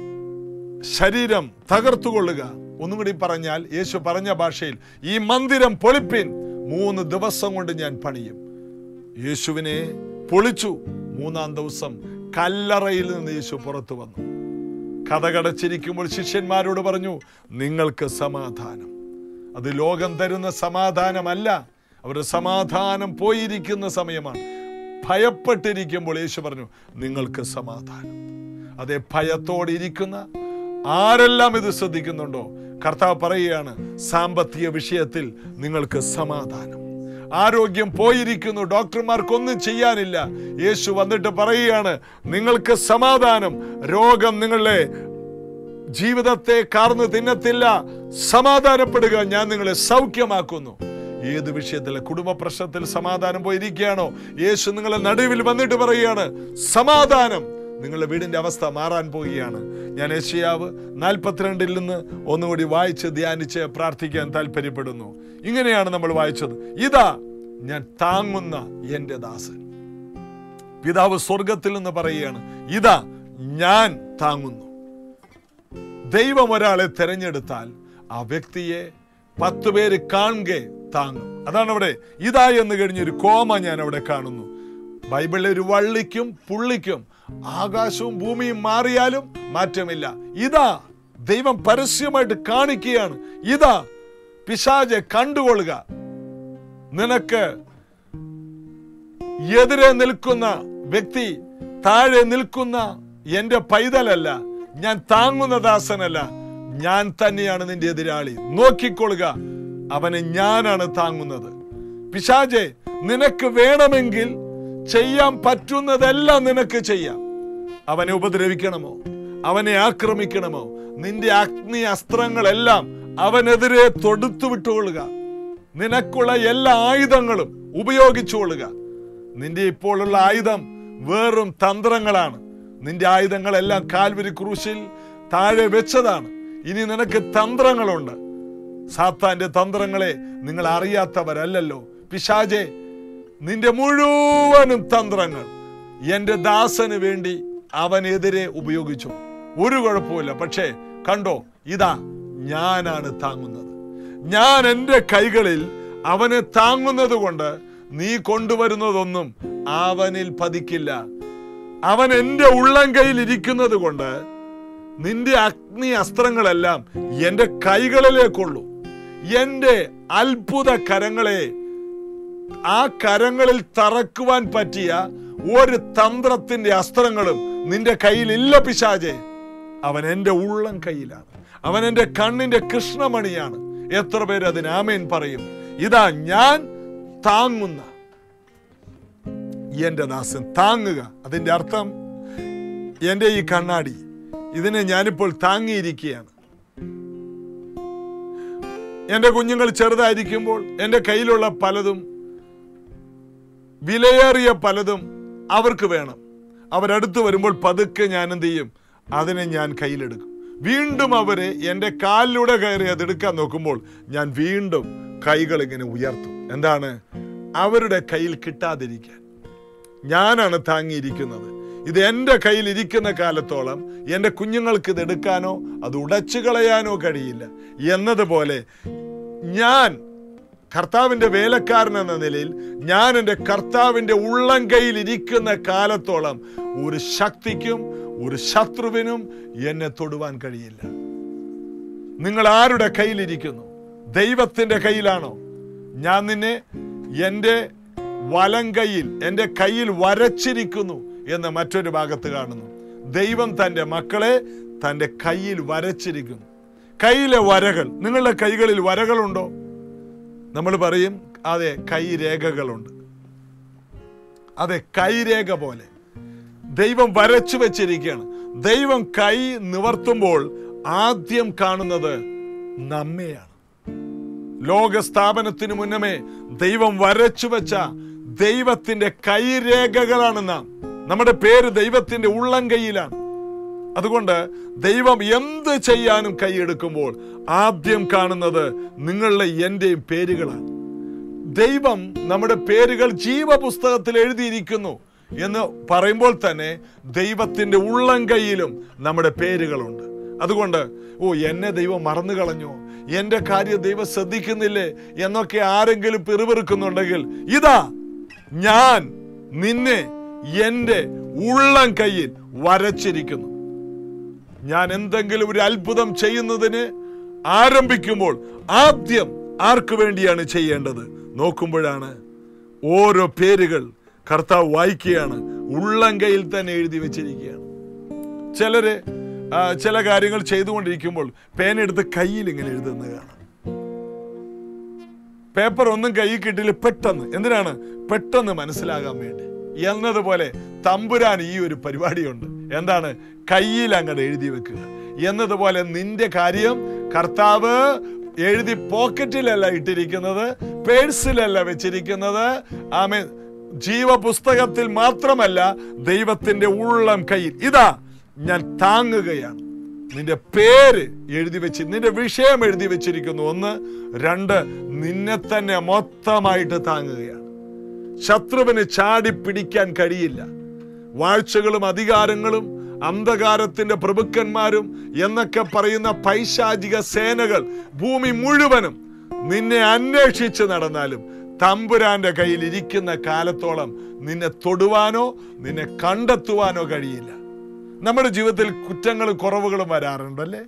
ശരീരം തകർത്തുകൊള്ളുക ഒന്നും കൂടി പറഞ്ഞാൽ യേശു പറഞ്ഞ ഭാഷയിൽ ഈ മന്ദിരം പൊളിപ്പിൻ മൂന്ന് ദിവസം കൊണ്ട് ഞാൻ പണിയും യേശുവിനെ പൊളിച്ചു മൂന്നാം ദിവസം കല്ലറയിൽ നിന്ന് യേശു പുറത്തു വന്നു കഥകടച്ചിരിക്കുമ്പോൾ ശിഷ്യന്മാരോട് പറഞ്ഞു നിങ്ങൾക്ക് സമാധാനം അത് ലോകം തരുന്ന സമാധാനമല്ല അവരുടെ സമാധാനം പോയിരിക്കുന്ന സമയമാണ് ഭയപ്പെട്ടിരിക്കുമ്പോൾ യേശു പറഞ്ഞു നിങ്ങൾക്ക് സമാധാനം അതേ ഭയത്തോടെ ഇരിക്കുന്ന ആരെല്ലാം ഇത് ശ്രദ്ധിക്കുന്നുണ്ടോ കർത്താവ് പറയുകയാണ് സാമ്പത്തിക വിഷയത്തിൽ നിങ്ങൾക്ക് സമാധാനം ആരോഗ്യം പോയിരിക്കുന്നു ഡോക്ടർമാർക്കൊന്നും ചെയ്യാനില്ല യേശു വന്നിട്ട് പറയുകയാണ് നിങ്ങൾക്ക് സമാധാനം രോഗം നിങ്ങളെ ജീവിതത്തെ കാർന്ന് തിന്നത്തില്ല സമാധാനപ്പെടുക ഞാൻ നിങ്ങളെ സൗഖ്യമാക്കുന്നു ഏത് വിഷയത്തിലെ കുടുംബ പ്രശ്നത്തിൽ സമാധാനം പോയിരിക്കുകയാണോ യേശു നിങ്ങളെ നടുവിൽ വന്നിട്ട് പറയുകയാണ് സമാധാനം നിങ്ങളുടെ വീടിന്റെ അവസ്ഥ മാറാൻ പോവുകയാണ് ഞാൻ ഏഷ്യാവ് നാൽപ്പത്തിരണ്ടിൽ നിന്ന് ഒന്നുകൂടി വായിച്ച് ധ്യാനിച്ച് പ്രാർത്ഥിക്കാൻ താല്പര്യപ്പെടുന്നു ഇങ്ങനെയാണ് നമ്മൾ വായിച്ചത് ഇതാ ഞാൻ താങ്ങുന്ന എൻ്റെ ദാസൻ പിതാവ് സ്വർഗത്തിൽ നിന്ന് പറയുകയാണ് ഇതാ ഞാൻ താങ്ങുന്നു ദൈവം ഒരാളെ തെരഞ്ഞെടുത്താൽ ആ വ്യക്തിയെ പത്ത് പേര് കാണുക താങ്ങും അതാണ് അവിടെ ഇതാ എന്ന് കഴിഞ്ഞൊരു കോമ ഞാൻ അവിടെ കാണുന്നു ബൈബിളിൽ ഒരു വള്ളിക്കും പുള്ളിക്കും ആകാശവും ഭൂമിയും മാറിയാലും മാറ്റമില്ല ഇതാ ദൈവം പരസ്യമായിട്ട് കാണിക്കുകയാണ് ഇതാ പിശാജെ കണ്ടുകൊള്ളുക നിനക്ക് എതിരെ നിൽക്കുന്ന വ്യക്തി താഴെ നിൽക്കുന്ന എന്റെ പൈതലല്ല ഞാൻ താങ്ങുന്ന ദാസനല്ല ഞാൻ തന്നെയാണ് നിന്റെ എതിരാളി നോക്കിക്കൊള്ളുക അവനെ ഞാനാണ് താങ്ങുന്നത് പിശാജെ നിനക്ക് വേണമെങ്കിൽ ചെയ്യാൻ പറ്റുന്നതെല്ലാം നിനക്ക് ചെയ്യാം അവനെ ഉപദ്രവിക്കണമോ അവനെ ആക്രമിക്കണമോ നിന്റെ അഗ്നി അസ്ത്രങ്ങളെല്ലാം അവനെതിരെ തൊടുത്തു വിട്ടുകൊള്ളുക നിനക്കുള്ള എല്ലാ ആയുധങ്ങളും ഉപയോഗിച്ചുകൊള്ളുക നിന്റെ ഇപ്പോഴുള്ള ആയുധം വെറും തന്ത്രങ്ങളാണ് നിന്റെ ആയുധങ്ങളെല്ലാം കാൽവരി ക്രൂശിൽ താഴെ വെച്ചതാണ് ഇനി നിനക്ക് തന്ത്രങ്ങളുണ്ട് സാത്താന്റെ തന്ത്രങ്ങളെ നിങ്ങൾ അറിയാത്തവരല്ലല്ലോ പിശാജെ നിന്റെ മുഴുവനും തന്ത്രങ്ങൾ എന്റെ ദാസന് വേണ്ടി അവനെതിരെ ഉപയോഗിച്ചു ഒരു കുഴപ്പമില്ല പക്ഷേ കണ്ടോ ഇതാ ഞാനാണ് താങ്ങുന്നത് ഞാൻ എൻ്റെ കൈകളിൽ അവനെ താങ്ങുന്നത് കൊണ്ട് നീ കൊണ്ടുവരുന്നതൊന്നും അവനിൽ പതിക്കില്ല അവൻ എൻ്റെ ഉള്ളം കയ്യിൽ ഇരിക്കുന്നത് കൊണ്ട് നിന്റെ അഗ്നി അസ്ത്രങ്ങളെല്ലാം എൻ്റെ കൈകളിലേക്കുള്ളൂ എൻ്റെ അത്ഭുത കരങ്ങളെ ആ കരങ്ങളിൽ തറക്കുവാൻ പറ്റിയ ഒരു തന്ത്രത്തിന്റെ അസ്ത്രങ്ങളും നിന്റെ കയ്യിൽ ഇല്ല പിശാചെ അവൻ എൻ്റെ ഉള്ളം കയ്യിലാണ് അവൻ എൻ്റെ കണ്ണിന്റെ കൃഷ്ണമണിയാണ് എത്ര പേര് അതിന് ആമേൻ പറയും ഇതാ ഞാൻ താങ്ങുന്ന എന്റെ ദാസൻ താങ്ങുക അതിന്റെ അർത്ഥം എന്റെ ഈ കണ്ണാടി ഇതിനെ ഞാനിപ്പോൾ താങ്ങിയിരിക്കുകയാണ് എന്റെ കുഞ്ഞുങ്ങൾ ചെറുതായിരിക്കുമ്പോൾ എൻ്റെ കയ്യിലുള്ള പലതും വിലയേറിയ പലതും അവർക്ക് വേണം അവരടുത്ത് വരുമ്പോൾ പതുക്കെ ഞാൻ എന്ത് ചെയ്യും അതിനെ ഞാൻ കയ്യിലെടുക്കും വീണ്ടും അവരെ എൻ്റെ കാലിലൂടെ കയറി അത് എടുക്കാൻ നോക്കുമ്പോൾ ഞാൻ വീണ്ടും കൈകൾ ഇങ്ങനെ ഉയർത്തും എന്താണ് അവരുടെ കയ്യിൽ കിട്ടാതിരിക്കാൻ ഞാനാണ് താങ്ങിയിരിക്കുന്നത് ഇത് എൻ്റെ കയ്യിൽ ഇരിക്കുന്ന കാലത്തോളം എൻ്റെ കുഞ്ഞുങ്ങൾക്ക് ഇത് എടുക്കാനോ അത് ഉടച്ചു കളയാനോ കഴിയില്ല എന്നതുപോലെ ഞാൻ കർത്താവിന്റെ വേലക്കാരൻ എന്ന നിലയിൽ ഞാൻ എൻ്റെ കർത്താവിന്റെ ഉള്ളം കയ്യിൽ ഇരിക്കുന്ന കാലത്തോളം ഒരു ശക്തിക്കും ഒരു ശത്രുവിനും എന്നെ തൊടുവാൻ കഴിയില്ല നിങ്ങൾ ആരുടെ കയ്യിലിരിക്കുന്നു ദൈവത്തിന്റെ കയ്യിലാണോ ഞാൻ നിന്നെ എൻ്റെ വലം കയ്യിൽ എൻ്റെ കയ്യിൽ വരച്ചിരിക്കുന്നു എന്ന് മറ്റൊരു ഭാഗത്ത് കാണുന്നു ദൈവം തൻ്റെ മക്കളെ തൻ്റെ കയ്യിൽ വരച്ചിരിക്കുന്നു കയ്യിലെ വരകൾ നിങ്ങളുടെ കൈകളിൽ വരകളുണ്ടോ നമ്മൾ പറയും അതെ കൈരേഖകളുണ്ട് അതെ കൈരേഖ പോലെ ദൈവം വരച്ചു വെച്ചിരിക്കുകയാണ് ദൈവം കൈ നിവർത്തുമ്പോൾ ആദ്യം കാണുന്നത് നമ്മെയാണ് ലോക സ്ഥാപനത്തിന് മുന്നമേ ദൈവം വരച്ചു വെച്ച ദൈവത്തിന്റെ കൈരേഖകളാണ് നാം നമ്മുടെ പേര് ദൈവത്തിന്റെ ഉള്ളം കൈയിലാണ് അതുകൊണ്ട് ദൈവം എന്ത് ചെയ്യാനും കൈയെടുക്കുമ്പോൾ ആദ്യം കാണുന്നത് നിങ്ങളുടെ എന്റെയും പേരുകളാണ് ദൈവം നമ്മുടെ പേരുകൾ ജീവപുസ്തകത്തിൽ എഴുതിയിരിക്കുന്നു എന്ന് പറയുമ്പോൾ തന്നെ ദൈവത്തിന്റെ ഉള്ളം കൈയിലും നമ്മുടെ പേരുകളുണ്ട് അതുകൊണ്ട് ഓ എന്നെ ദൈവം മറന്നു കളഞ്ഞു എന്റെ കാര്യം ദൈവം ശ്രദ്ധിക്കുന്നില്ലേ എന്നൊക്കെ ആരെങ്കിലും പിറുപിറുക്കുന്നുണ്ടെങ്കിൽ ഇതാ ഞാൻ നിന്നെ എന്റെ ഉള്ളം കയ്യിൽ വരച്ചിരിക്കുന്നു ഞാൻ എന്തെങ്കിലും ഒരു അത്ഭുതം ചെയ്യുന്നതിന് ആരംഭിക്കുമ്പോൾ ആദ്യം ആർക്കു വേണ്ടിയാണ് ചെയ്യേണ്ടത് നോക്കുമ്പോഴാണ് ഓരോ പേരുകൾ കർത്താവ് വായിക്കുകയാണ് ഉള്ളം കയ്യിൽ തന്നെ എഴുതി വെച്ചിരിക്കുകയാണ് ചിലര് ആ, ചില കാര്യങ്ങൾ ചെയ്തുകൊണ്ടിരിക്കുമ്പോൾ പേനെടുത്ത് കയ്യിൽ ഇങ്ങനെ എഴുതുന്നത് കാണാം പേപ്പർ ഒന്നും കയ്യിൽ കിട്ടില്ല പെട്ടെന്ന് എന്തിനാണ് പെട്ടെന്ന് മനസ്സിലാകാൻ വേണ്ടി എന്നതുപോലെ തമ്പുരാൻ ഈ ഒരു പരിപാടിയുണ്ട് എന്താണ് കയ്യിൽ അങ്ങോട്ട് എഴുതി വെക്കുക എന്നതുപോലെ നിന്റെ കാര്യം കർത്താവ് എഴുതി പോക്കറ്റിലല്ല ഇട്ടിരിക്കുന്നത് പേഴ്സിലല്ല വെച്ചിരിക്കുന്നത് ആമേ ജീവപുസ്തകത്തിൽ മാത്രമല്ല ദൈവത്തിന്റെ ഉള്ളം കയ്യിൽ ഇതാ ഞാൻ താങ്ങുകയാണ് നിന്റെ പേര് എഴുതി വെച്ച് നിന്റെ വിഷയം എഴുതി വെച്ചിരിക്കുന്നു ഒന്ന് രണ്ട് നിന്നെ തന്നെ മൊത്തമായിട്ട് താങ്ങുകയാണ് ശത്രുവിന് ചാടി പിടിക്കാൻ കഴിയില്ല വാഴ്ചകളും അധികാരങ്ങളും അന്ധകാരത്തിന്റെ പ്രഭുക്കന്മാരും എന്നൊക്കെ പറയുന്ന പൈശാചിക സേനകൾ ഭൂമി മുഴുവനും നിന്നെ അന്വേഷിച്ച് നടന്നാലും തമ്പുരാന്റെ കയ്യിൽ ഇരിക്കുന്ന കാലത്തോളം നിന്നെ തൊടുവാനോ നിന്നെ കണ്ടെത്തുവാനോ കഴിയില്ല നമ്മുടെ ജീവിതത്തിൽ കുറ്റങ്ങളും കുറവുകളും വരാറുണ്ടല്ലേ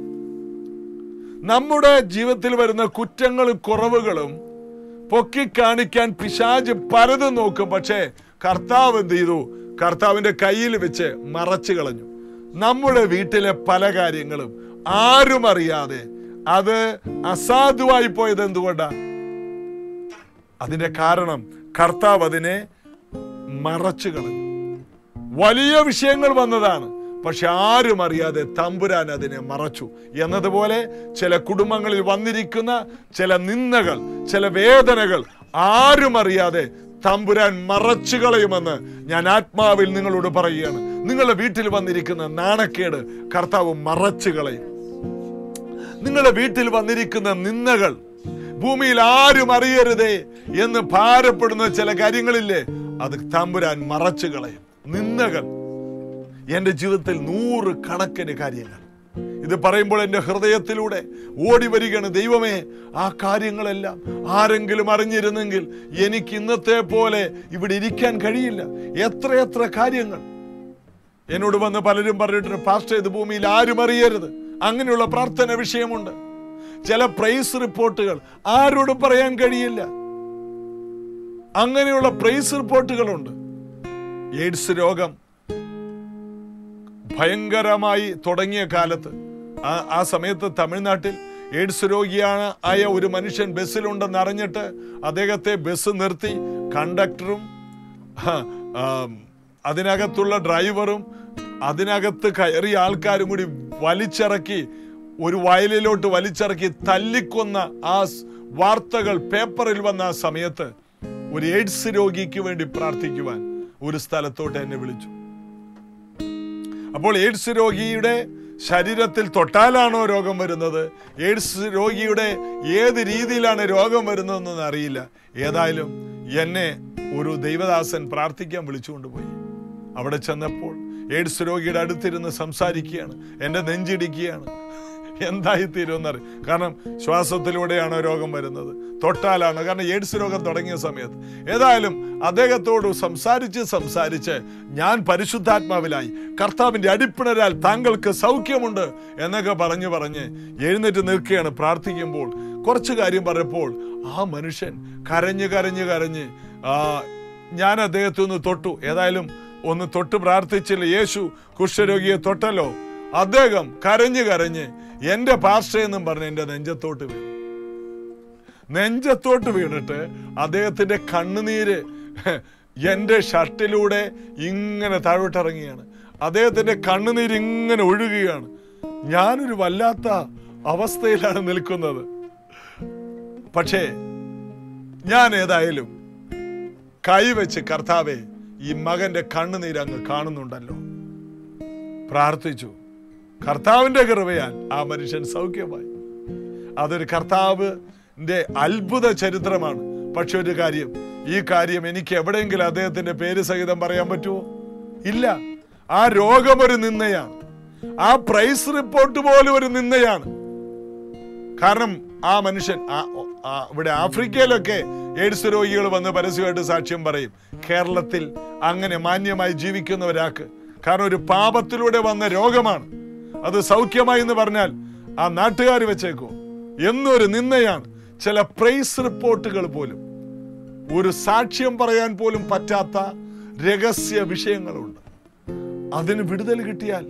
നമ്മുടെ ജീവിതത്തിൽ വരുന്ന കുറ്റങ്ങളും കുറവുകളും പൊക്കി കാണിക്കാൻ പിശാജ് പലതും നോക്കും പക്ഷേ കർത്താവ് എന്ത് ചെയ്തു കർത്താവിന്റെ കയ്യിൽ വെച്ച് മറച്ചു കളഞ്ഞു നമ്മുടെ വീട്ടിലെ പല കാര്യങ്ങളും ആരും അറിയാതെ അത് അസാധുവായി പോയത് എന്തുകൊണ്ടാ അതിന്റെ കാരണം കർത്താവ് അതിനെ മറച്ചു കളഞ്ഞു വലിയ വിഷയങ്ങൾ വന്നതാണ് പക്ഷെ ആരും അറിയാതെ തമ്പുരാൻ അതിനെ മറച്ചു എന്നതുപോലെ ചില കുടുംബങ്ങളിൽ വന്നിരിക്കുന്ന ചില നിന്ദകൾ ചില വേദനകൾ ആരും അറിയാതെ തമ്പുരാൻ മറച്ചു കളയുമെന്ന് ഞാൻ ആത്മാവിൽ നിങ്ങളോട് പറയുകയാണ് നിങ്ങളുടെ വീട്ടിൽ വന്നിരിക്കുന്ന നാണക്കേട് കർത്താവ് മറച്ചു കളയും നിങ്ങളുടെ വീട്ടിൽ വന്നിരിക്കുന്ന നിന്ദകൾ ഭൂമിയിൽ ആരും അറിയരുതേ എന്ന് ഭാരപ്പെടുന്ന ചില കാര്യങ്ങളില്ലേ അത് തമ്പുരാൻ മറച്ചു കളയും നിന്ദകൾ എന്റെ ജീവിതത്തിൽ നൂറ് കണക്കിന് കാര്യങ്ങൾ ഇത് പറയുമ്പോൾ എൻ്റെ ഹൃദയത്തിലൂടെ ഓടി വരികയാണ് ദൈവമേ ആ കാര്യങ്ങളെല്ലാം ആരെങ്കിലും അറിഞ്ഞിരുന്നെങ്കിൽ എനിക്ക് ഇന്നത്തെ പോലെ ഇവിടെ ഇരിക്കാൻ കഴിയില്ല എത്രയെത്ര കാര്യങ്ങൾ എന്നോട് വന്ന് പലരും പറഞ്ഞിട്ടുണ്ട് പാസ്റ്റർ ഇത് ഭൂമിയിൽ ആരും അറിയരുത് അങ്ങനെയുള്ള പ്രാർത്ഥന വിഷയമുണ്ട് ചില പ്രൈസ് റിപ്പോർട്ടുകൾ ആരോടും പറയാൻ കഴിയില്ല അങ്ങനെയുള്ള പ്രൈസ് റിപ്പോർട്ടുകളുണ്ട് എയ്ഡ്സ് രോഗം ഭയങ്കരമായി തുടങ്ങിയ കാലത്ത് ആ ആ സമയത്ത് തമിഴ്നാട്ടിൽ എയ്ഡ്സ് രോഗിയാണ് ആയ ഒരു മനുഷ്യൻ ബസ്സിലുണ്ടെന്ന് അറിഞ്ഞിട്ട് അദ്ദേഹത്തെ ബസ് നിർത്തി കണ്ടക്ടറും ആ, ആം, അതിനകത്തുള്ള ഡ്രൈവറും അതിനകത്ത് കയറിയ ആൾക്കാരും കൂടി വലിച്ചിറക്കി ഒരു വയലിലോട്ട് വലിച്ചിറക്കി തല്ലിക്കൊന്ന ആ സ് വാർത്തകൾ പേപ്പറിൽ വന്ന ആ സമയത്ത് ഒരു എയ്ഡ്സ് രോഗിക്ക് വേണ്ടി പ്രാർത്ഥിക്കുവാൻ ഒരു സ്ഥലത്തോട്ട് എന്നെ വിളിച്ചു അപ്പോൾ എയ്ഡ്സ് രോഗിയുടെ ശരീരത്തിൽ തൊട്ടാലാണോ രോഗം വരുന്നത് എയ്ഡ്സ് രോഗിയുടെ ഏത് രീതിയിലാണ് രോഗം വരുന്നതെന്നൊന്നും അറിയില്ല ഏതായാലും എന്നെ ഒരു ദൈവദാസൻ പ്രാർത്ഥിക്കാൻ വിളിച്ചുകൊണ്ടുപോയി അവിടെ ചെന്നപ്പോൾ എയ്ഡ്സ് രോഗിയുടെ അടുത്തിരുന്ന് സംസാരിക്കുകയാണ് എൻ്റെ നെഞ്ചിടിക്കുകയാണ് എന്തായി തീരുമെന്നറിയും കാരണം ശ്വാസത്തിലൂടെയാണോ രോഗം വരുന്നത് തൊട്ടാലാണ് കാരണം എയ്ഡ്സ് രോഗം തുടങ്ങിയ സമയത്ത് ഏതായാലും അദ്ദേഹത്തോട് സംസാരിച്ച് സംസാരിച്ച് ഞാൻ പരിശുദ്ധാത്മാവിലായി കർത്താവിന്റെ അടിപ്പിണരാൽ താങ്കൾക്ക് സൗഖ്യമുണ്ട് എന്നൊക്കെ പറഞ്ഞു പറഞ്ഞ് എഴുന്നേറ്റ് നിൽക്കുകയാണ് പ്രാർത്ഥിക്കുമ്പോൾ കുറച്ച് കാര്യം പറഞ്ഞപ്പോൾ ആ മനുഷ്യൻ കരഞ്ഞ് കരഞ്ഞ് കരഞ്ഞ് ആ ഞാൻ അദ്ദേഹത്തെ ഒന്ന് തൊട്ടു ഏതായാലും ഒന്ന് തൊട്ട് പ്രാർത്ഥിച്ചില്ല യേശു കുഷ്ഠരോഗിയെ തൊട്ടല്ലോ അദ്ദേഹം കരഞ്ഞ് കരഞ്ഞ് എന്റെ പാർശ്വ എന്നും പറഞ്ഞ് എന്റെ നെഞ്ചത്തോട്ട് വീണു നെഞ്ചത്തോട്ട് വീണിട്ട് അദ്ദേഹത്തിന്റെ കണ്ണുനീര് എന്റെ ഷർട്ടിലൂടെ ഇങ്ങനെ താഴോട്ടിറങ്ങിയാണ് അദ്ദേഹത്തിന്റെ കണ്ണുനീര് ഇങ്ങനെ ഒഴുകുകയാണ് ഞാനൊരു വല്ലാത്ത അവസ്ഥയിലാണ് നിൽക്കുന്നത് പക്ഷേ ഞാൻ ഏതായാലും കൈവച്ച് കർത്താവെ ഈ മകന്റെ കണ്ണുനീര് അങ്ങ് കാണുന്നുണ്ടല്ലോ പ്രാർത്ഥിച്ചു കർത്താവിന്റെ കൃപയാൽ ആ മനുഷ്യൻ സൗഖ്യമായി അതൊരു കർത്താവിന്റെ അത്ഭുത ചരിത്രമാണ് പക്ഷെ ഒരു കാര്യം ഈ കാര്യം എനിക്ക് എവിടെയെങ്കിലും അദ്ദേഹത്തിന്റെ പേര് സഹിതം പറയാൻ പറ്റുമോ ഇല്ല ആ രോഗം ഒരു നിന്നയാണ് ആ പ്രൈസ് റിപ്പോർട്ട് പോലും ഒരു നിന്നയാണ് കാരണം ആ മനുഷ്യൻ ആ- ആ ഇവിടെ ആഫ്രിക്കയിലൊക്കെ എയ്ഡ്സ് രോഗികൾ വന്ന് പരസ്യമായിട്ട് സാക്ഷ്യം പറയും കേരളത്തിൽ അങ്ങനെ മാന്യമായി ജീവിക്കുന്ന ഒരാൾക്ക് കാരണം ഒരു പാപത്തിലൂടെ വന്ന രോഗമാണ് അത് സൗഖ്യമായി എന്ന് പറഞ്ഞാൽ ആ നാട്ടുകാർ വെച്ചേക്കോ എന്നൊരു നിന്നയാണ് ചില പ്രൈസ് റിപ്പോർട്ടുകൾ പോലും ഒരു സാക്ഷ്യം പറയാൻ പോലും പറ്റാത്ത രഹസ്യ വിഷയങ്ങളുണ്ട് അതിന് വിടുതൽ കിട്ടിയാൽ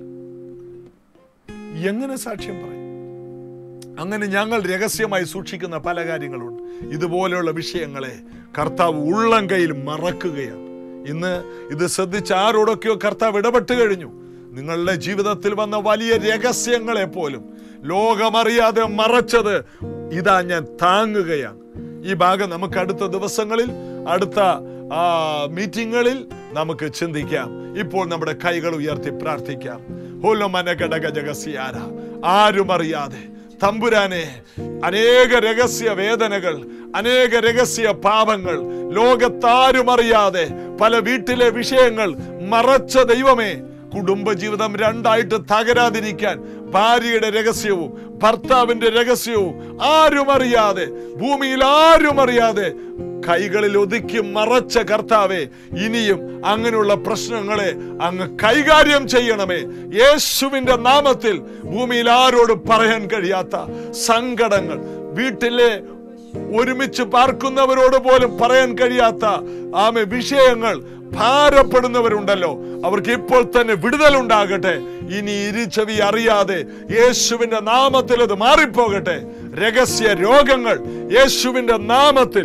എങ്ങനെ സാക്ഷ്യം പറയും അങ്ങനെ ഞങ്ങൾ രഹസ്യമായി സൂക്ഷിക്കുന്ന പല കാര്യങ്ങളുണ്ട് ഇതുപോലെയുള്ള വിഷയങ്ങളെ കർത്താവ് ഉള്ളം കയ്യിൽ മറക്കുകയാണ് ഇന്ന് ഇത് ശ്രദ്ധിച്ച് ആരോടൊക്കെയോ കർത്താവ് ഇടപെട്ട് കഴിഞ്ഞു നിങ്ങളുടെ ജീവിതത്തിൽ വന്ന വലിയ രഹസ്യങ്ങളെ പോലും ലോകമറിയാതെ മറച്ചത് ഇതാ ഞാൻ താങ്ങുകയാണ് ഈ ഭാഗം നമുക്ക് അടുത്ത ദിവസങ്ങളിൽ അടുത്ത ആ, മീറ്റിങ്ങുകളിൽ നമുക്ക് ചിന്തിക്കാം ഇപ്പോൾ നമ്മുടെ കൈകൾ ഉയർത്തി പ്രാർത്ഥിക്കാം ഹോലമനഘടകജഗസിയാര ആരും അറിയാതെ തമ്പുരാനെ അനേക രഹസ്യ വേദനകൾ അനേക രഹസ്യ പാപങ്ങൾ ലോകത്താരും അറിയാതെ പല വീട്ടിലെ വിഷയങ്ങൾ മറച്ച ദൈവമേ കുടുംബജീവിതം രണ്ടായിട്ട് തകരാതിരിക്കാൻ ഭാര്യയുടെ രഹസ്യവും ഭർത്താവിന്റെ രഹസ്യവും ആരും അറിയാതെ ഭൂമിയിൽ ആരും അറിയാതെ കൈകളിൽ ഒതുക്കി മറച്ച കർത്താവെ ഇനിയും അങ്ങനെയുള്ള പ്രശ്നങ്ങളെ അങ്ങ് കൈകാര്യം ചെയ്യണമേ യേശുവിന്റെ നാമത്തിൽ ഭൂമിയിൽ ആരോട് പറയാൻ കഴിയാത്ത സങ്കടങ്ങൾ വീട്ടിലെ ഒരുമിച്ച് പാർക്കുന്നവരോട് പോലും പറയാൻ കഴിയാത്ത ആമെ വിഷയങ്ങൾ ഭാരപ്പെടുന്നവരുണ്ടല്ലോ അവർക്ക് ഇപ്പോൾ തന്നെ വിടുതലുണ്ടാകട്ടെ ഇനി ഇരുചവി അറിയാതെ യേശുവിന്റെ നാമത്തിൽ അത് മാറിപ്പോകട്ടെ രഹസ്യ രോഗങ്ങൾ യേശുവിന്റെ നാമത്തിൽ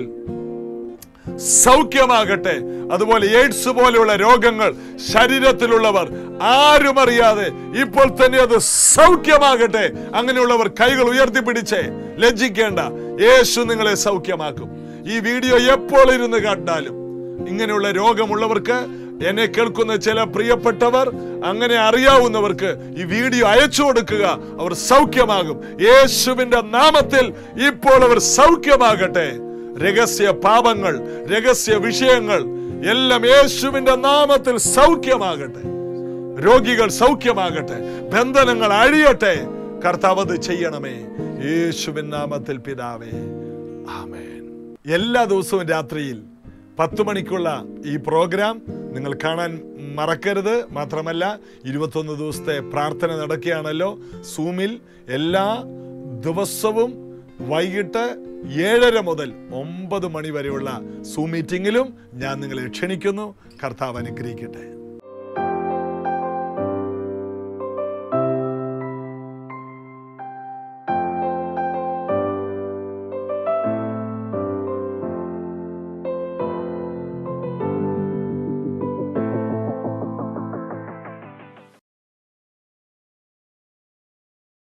സൗഖ്യമാകട്ടെ അതുപോലെ എയ്ഡ്സ് പോലെയുള്ള രോഗങ്ങൾ ശരീരത്തിലുള്ളവർ ആരും അറിയാതെ ഇപ്പോൾ തന്നെ അത് സൗഖ്യമാകട്ടെ അങ്ങനെയുള്ളവർ കൈകൾ ഉയർത്തിപ്പിടിച്ചേ ലജ്ജിക്കേണ്ട യേശു നിങ്ങളെ സൗഖ്യമാക്കും ഈ വീഡിയോ എപ്പോൾ ഇരുന്ന് കണ്ടാലും ഇങ്ങനെയുള്ള രോഗമുള്ളവർക്ക് എന്നെ കേൾക്കുന്ന ചില പ്രിയപ്പെട്ടവർ അങ്ങനെ അറിയാവുന്നവർക്ക് ഈ വീഡിയോ അയച്ചു കൊടുക്കുക അവർ സൗഖ്യമാകും യേശുവിന്റെ നാമത്തിൽ ഇപ്പോൾ അവർ സൗഖ്യമാകട്ടെ രഹസ്യ പാപങ്ങൾ രഹസ്യ വിഷയങ്ങൾ എല്ലാം യേശുവിന്റെ നാമത്തിൽ സൗഖ്യമാകട്ടെ രോഗികൾ സൗഖ്യമാകട്ടെ ബന്ധനങ്ങൾ അഴിയട്ടെ കർത്താവ് അത് ചെയ്യണമേ യേശുവിൻ നാമത്തിൽ പിതാവേ ആമേൻ എല്ലാ ദിവസവും രാത്രിയിൽ പത്ത് മണിക്കുള്ള ഈ പ്രോഗ്രാം നിങ്ങൾ കാണാൻ മറക്കരുത് മാത്രമല്ല ഇരുപത്തൊന്ന് ദിവസത്തെ പ്രാർത്ഥന നടക്കുകയാണല്ലോ സൂമിൽ എല്ലാ ദിവസവും വൈകിട്ട് ഏഴര മുതൽ ഒമ്പത് മണി വരെയുള്ള സൂം മീറ്റിംഗിലും ഞാൻ നിങ്ങളെ ക്ഷണിക്കുന്നു കർത്താവ് അനുഗ്രഹിക്കട്ടെ